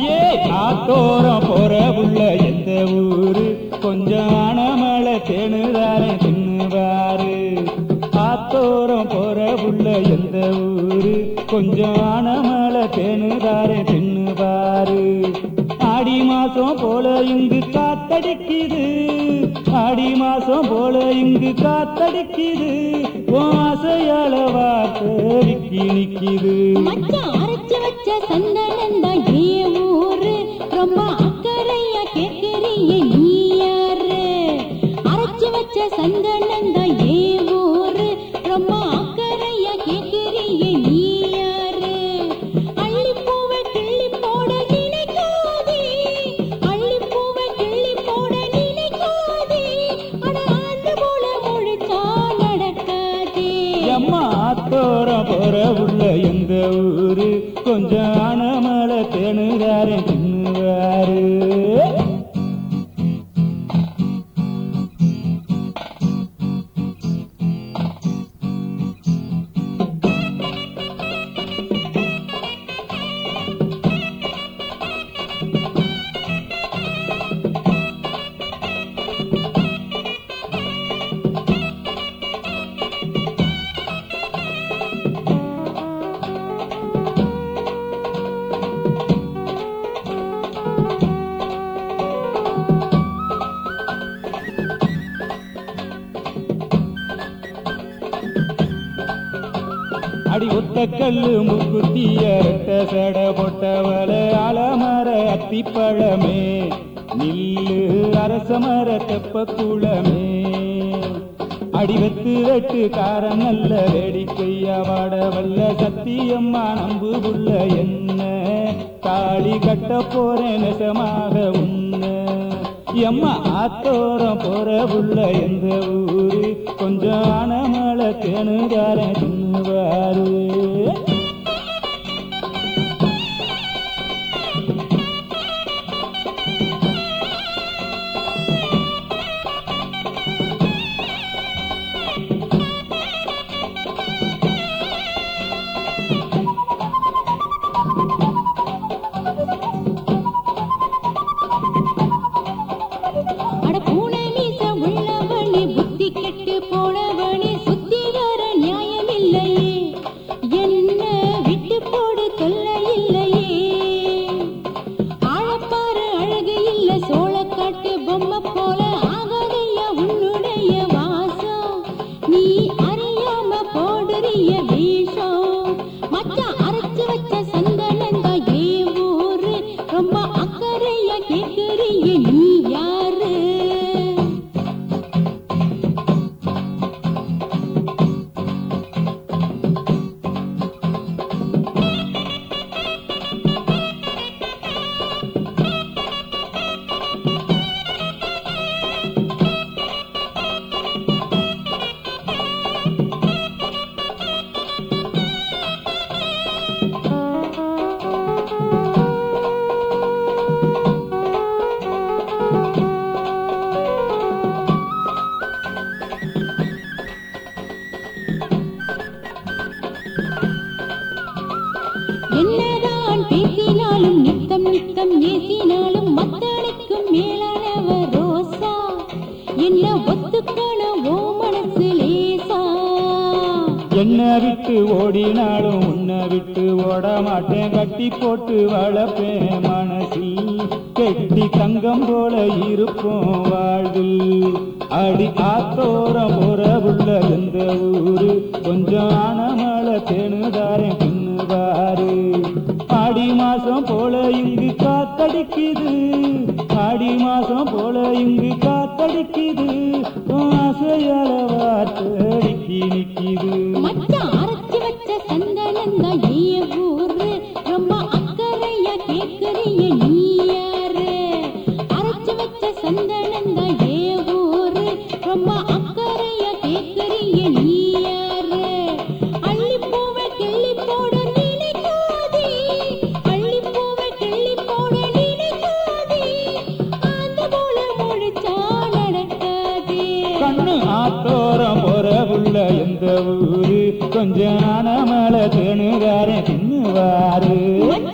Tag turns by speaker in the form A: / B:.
A: அடியே காத்தோரம் போற புள்ள எந்த ஊரு கொஞ்சம் ஆனமழ தேனுதாரே தின்னுவாரு காத்தோரம் போற புள்ள எந்த ஊரு கொஞ்சம் ஆனமழ தேனுதாரே தின்னுவாரு ஆடி மாசம் போல இங்கு காத்தடிக்குது ஆடி மாசம் போல இங்கு காத்தடிக்குது உன் ஆசையால வார்த்தை நிக்குது
B: மச்சான் அரைச்சு வச்ச சந்தனந்தா ஏ ஊரு ரொம்ப அக்கறையா கேட்கிறியே நீ யாரு அரைச்சு வச்ச சந்தனந்தா ஏ ஊரு ரொம்ப அக்கறையா கேட்கிறியே நீ யாரு அள்ளிப்பூவை கிள்ளி போட நினைக்காதே அள்ளிப்பூவை கிள்ளி போட நினைக்காதே அட ஆண்டு போல முழிச்சா நடக்காதே
A: எம்மா ஆத்தோரம் போற உள்ள எந்த ஊரு கொஞ்சம் ஆனமல தேனுதாரே தின்னுவாரு அடி ஒத்த கல்லு முக்குத்திய ரெட்ட சட பொட்டவல அலமர அத்திப்பழமே நில்லு அரச மர தெப்ப குளமே அடி வெத்து வெட்டு காரம் நல்ல வேடிக்கையா வாட வல்ல சத்தியம்மா நம்பு புள்ள என்ன தாலி கட்ட போறேன் நெசமாக உன்ன எம்மா ஆத்தோரம் போற புள்ள எந்த ஊரு கொஞ்சம் ஆனமல தேனுதார தின்னுவாரு
B: அட பூனை மீச உள்ளவனே புத்தி கெட்டு போனவனே சுத்தி வர நியாயம் இல்லையே என்ன விட்டு போடு தொல்லை இல்லையே ஆழப்பாரு அழகு இல்ல சோளக்காட்டு பொம்மை போல ஆகதையா உன்னுடைய வாசம் நீ அறியாம போடுறிய வேஷம் மச்சான் அரைச்சு வச்ச சந்தனந்தா ஏ ஊரு ரொம்ப அக்கறையா கேக்குறிய நீ யாரு என்னதான் பேசினாலும் நித்தம் நித்தம் ஏசினாலும் மத்தனுக்கும் மேலானவ ரோசா என்ன ஒத்துக்கணும் ஓ மனசு லேசா
A: என்ன விட்டு ஓடினாலும் உன்னை விட்டு ஓட மாட்டேன் கட்டி போட்டு வளர்ப்பேன் மனசில் கெட்டி தங்கம் போல இருப்போம் வாழ்வில் அடி ஆத்தோரம் போற புள்ள எந்த ஊரு கொஞ்சம் ஆனமல தேனுதாரன் பின்னுவாரு ஆடி மாசம் போல இங்கு காத்தடிக்குது ஆடி மாசம் போல இங்கு காத்தடிக்குது உன் ஆசையால வார்த்தடிக்கி நிக்குது
B: மச்சான் அரைச்சு வச்ச சந்தனந்தா ஏ ஊரு ரொம்ப அக்கறையா கேக்குறிய நீ யாரு அரைச்சு வச்ச சந்தனந்தா ஏ ஊரு ரொம்ப அக்கறையா கேக்குறிய நீ யாரு அள்ளிப்பூவை கிள்ளி போட நினைக்காதே அள்ளிப்பூவை கிள்ளி போட நினைக்காதே அந்த போல முழிச்சா நடக்காதே
A: கண்ணு ஆத்தோரம் போற புள்ள எந்த ஊரு கொஞ்சம் ஆனமல தேனுகாரன் தின்னுவாரு
B: மச்சான்